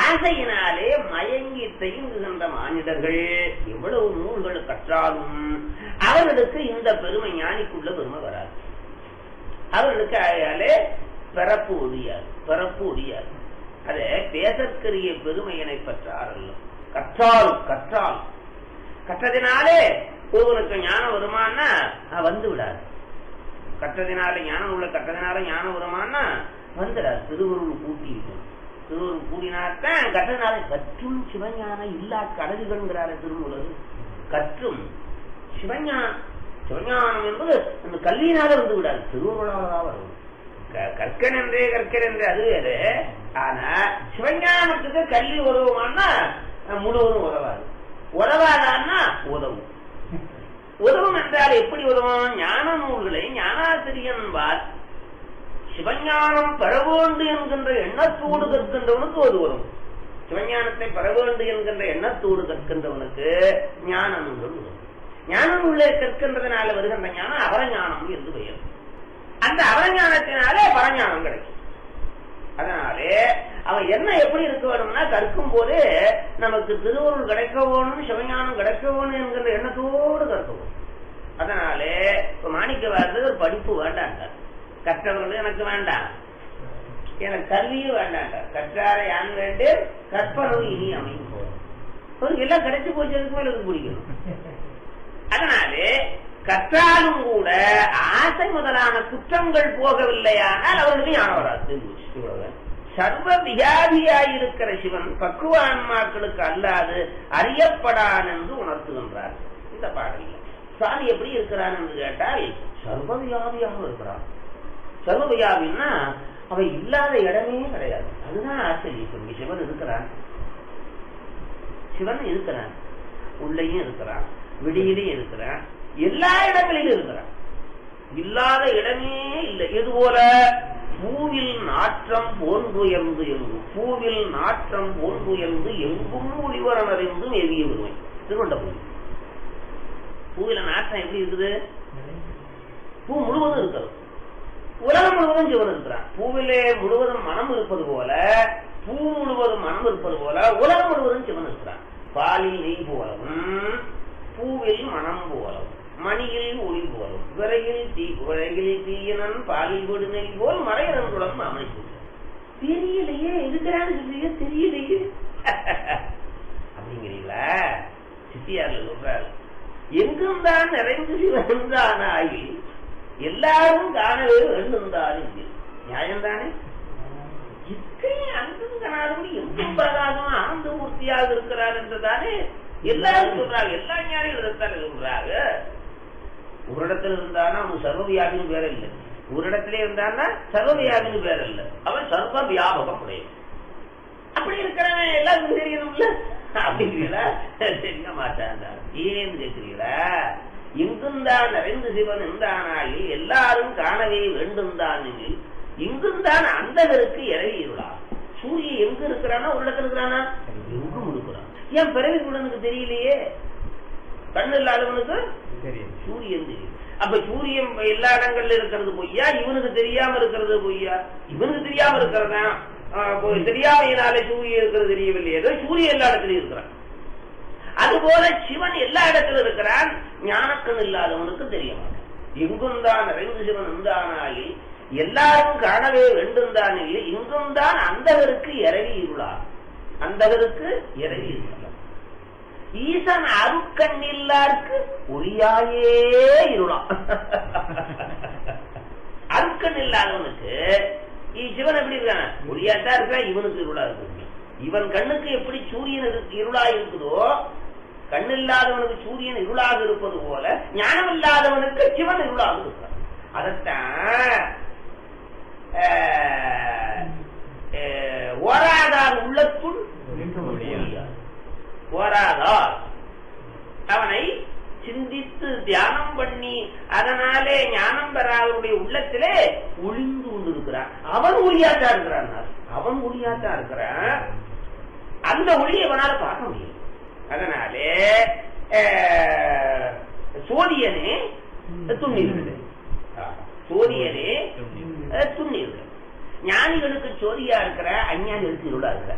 ஆசையினாலே மயங்கி தெய்ங்குகின்ற மானிடர்கள் எவ்வளவு நூல்கள் கற்றாலும் அவர்களுக்கு இந்த பெருமை ஞானிக்குள்ள பெருமை வராது அவர்களுக்கு ஆகையாலே பிறப்பு ஒழியாது பிறப்பு ஒழியாது அது பேசற்கரிய பெருமையினை பெற்றாரல்ல கற்றால் கற்றால் கற்றதினாலே ஒருவனுக்கு ஞானம் வருமானா அஹ், வந்து விடாது கற்றதினால ஞானம் உள்ள கற்றதினால ஞானம் வருமானா வந்துடாது திருவருள் கூட்டி இருக்கும் திருவருள் கூடினாத்தான் கற்றதினால கற்றும் சிவஞானம் இல்லா கடல்கள்ங்கிறார திருமூலர் கற்றும் சிவஞானம் சிவஞானம் என்பது அந்த கல்வியினால வந்து விடாது திருவருளால தான் வரும் க- கற்கன் என்றே கற்கன் என்றே அது வேறு ஆனா சிவஞானத்துக்கு கல்வி உதவுமானா அஹ், முழுவதும் உதவாது உதவாதான்னா உதவும் உதவும் என்றால் எப்படி உதவும் ஞான நூல்களை ஞானாசிரியன்பார் சிவஞானம் பெற வேண்டும் என்கின்ற எண்ணத்தோடு கற்கின்றவனுக்கு அது வரும் சிவஞானத்தை பெற வேண்டும் என்கின்ற எண்ணத்தோடு கற்கின்றவனுக்கு ஞான நூல்கள் உதவும் ஞான நூலை கற்கின்றதுனால வருகின்ற ஞானம் அபரஞானம் என்று பெயர் அந்த அபரஞானத்தினாலே பரஞானம் கிடைக்கும் அதனாலே அவன் என்ன எப்படி இருக்க வேணும்னா கற்கும் போதே நமக்கு திருவருள் கிடைக்க வேணும் சிவஞானம் கிடைக்க வேணும் என்கிற எண்ணத்தோடு கற்க வேணும் அதனாலே இப்ப மாணிக்க ஒரு படிப்பு வேண்டாண்டார் கற்றவர்கள் எனக்கு வேண்டாம் எனக்கு கல்வியும் வேண்டாண்டார் கற்றார யான் வேண்டு கற்பனவு இனி அமையும் அவருக்கு எல்லாம் கிடைச்சு போச்சு அதுக்கு மேல எனக்கு பிடிக்கணும் அதனாலே கற்றாலும் கூட ஆசை முதலான குற்றங்கள் போகவில்லையானால் அவர்களுக்கு ஞானம் வராது தெரிஞ்சு வச்சு, இவ்வளவுதான். சர்வ வியாதியாயிருக்கிற சிவன் பக்குவ ஆன்மாக்களுக்கு அல்லாது அறியப்படான் என்று உணர்த்துகின்றார் இந்த பாடலில் சுவாமி எப்படி இருக்கிறான் என்று கேட்டால் சர்வ வியாதியாக இருக்கிறான் சர்வ வியாதின்னா அவை இல்லாத இடமே கிடையாது அதுதான் ஆச்சரியம் இப்ப சிவன் இருக்கிறான் சிவன் இருக்கிறான் உள்ளேயும் இருக்கிறான் விடியிலையும் இருக்கிறான் எல்லா இடங்களிலும் இருக்கிறான் இல்லாத இடமே இல்லை இது போல பூவில் நாற்றம் போன்றுயர்ந்து எங்கும் பூவில் நாற்றம் போன்றுயர்ந்து எங்கும் ஒளிவரன் அறிந்தும் எவிய விடுமை திருவண்டபுரி பூவில நாற்றம் எப்படி இருக்குது பூ முழுவதும் இருக்கிறது உலகம் முழுவதும் சிவன் இருக்கிறான் பூவிலே முழுவதும் மனம் இருப்பது போல பூ முழுவதும் மனம் இருப்பது போல உலகம் முழுவதும் சிவன் இருக்கிறான் பாலில் நெய் போலவும் பூவில் மனம் போலவும் மணியில் ஒளி போலும் விரையில் தீ விரையில் தீயனன் பாலில் விடு நெய் போல் மறையனன் குளம் அமைப்பு தெரியலையே இருக்கிறான்னு சொல்றீங்க தெரியலையே அப்படிங்கிறீங்களா சித்தியார்ல சொல்றாரு எங்கும் தான் நிறைந்து சிவந்தானாகி எல்லாரும் காணவே வேண்டும்தான் நியாயம் தானே இத்தனை அன்பும் கனாதபடி எங்கும் பிரகாசம் ஆனந்த மூர்த்தியாக இருக்கிறார் என்றுதானே எல்லாரும் சொல்றாங்க எல்லா ஞானிகள் இருந்தாலும் சொல்றாங்க ஒரு இடத்துல இருந்தானா அவன் சர்வவியாபின்னு பேர இல்லை ஒரு இடத்துல இருந்தான்னா சர்வவியாபின்னு பேர இல்லை அவன் சர்வ வியாபகம் உடையவன் அப்படி இருக்கிறவன் எல்லாருக்கும் தெரியணும்ல அப்படிங்கிறீங்களா தெரிய மாட்டான்டா ஏன்னு கேட்கிறீங்களா இங்கும் தான் நிறைந்து சிவன் இருந்தானாகி எல்லாரும் காணவே வேண்டும் தான் இங்கும் தான் அந்தகருக்கு இறவி இருளா சூரியன் எங்க இருக்கிறானா ஒரு இடத்துல இருக்கிறானா எங்கும் இருக்கிறான் ஏன் பிறவி குடனுக்கு தெரியலையே கண்ணு இல்லாதவனுக்கு தெரியும் சூரியன் தெரியும் அப்ப சூரியன் எல்லா இடங்கள்ல இருக்கிறது பொய்யா இவனுக்கு தெரியாம இருக்கிறது பொய்யா இவனுக்கு தெரியாம இருக்கிறதா தெரியாமையினாலே சூரியன் இருக்கிறது தெரியவில்லை ஏதோ சூரியன் எல்லா இடத்துலயும் இருக்கிறான் அதுபோல சிவன் எல்லா இடத்துல இருக்கிறான் ஞானக்கண் இல்லாதவனுக்கு தெரிய மாட்டான் எங்கும் தான் நிறைந்து சிவன் இருந்தானாகி எல்லாரும் காணவே வேண்டும் தான் இல்லை இங்கும் தான் அந்தவருக்கு இறவி இருளா அந்தவருக்கு இறவி இருளா ஈசன் அருக்கண் இல்லாருக்கு ஒளியாயே இருளாம் அருக்கண் இல்லாதவனுக்கு இ- சிவன் எப்படி இருக்கான் ஒளியாத்தான் இருக்கான் இவனுக்கு இருளா இருக்கு இவன் கண்ணுக்கு எப்படி சூரியன் இருக்கு- இருளா இருக்குதோ கண் இல்லாதவனுக்கு சூரியன் இருளாக இருப்பது போல ஞானம் இல்லாதவனுக்கு சிவன் இருளாக இருக்கிறான் அதத்தான் ஆஹ், ஆஹ், ஓராதார் உள்ளத்துள் நிற்க முடியாது. ஒளியாது. ஓராதார் அவனை சிந்தித்து தியானம் பண்ணி அதனாலே ஞானம் பெறாதவருடைய உள்ளத்திலே ஒளிந்து கொண்டிருக்கிறான் அவன் ஒளியாத்தான் இருக்கிறான் அவன் ஒளியாத்தான் இருக்கிறான் அந்த ஒளியை அவனால பார்க்க முடியும் அதனாலே அஹ், சோதியனே துண்ணீர்கள் சோதியனே அஹ், துண்ணீர்கள் ஞானிகளுக்கு சோதியா இருக்கிற அஞ்ஞானிகளுக்கு இருளா இருக்கிற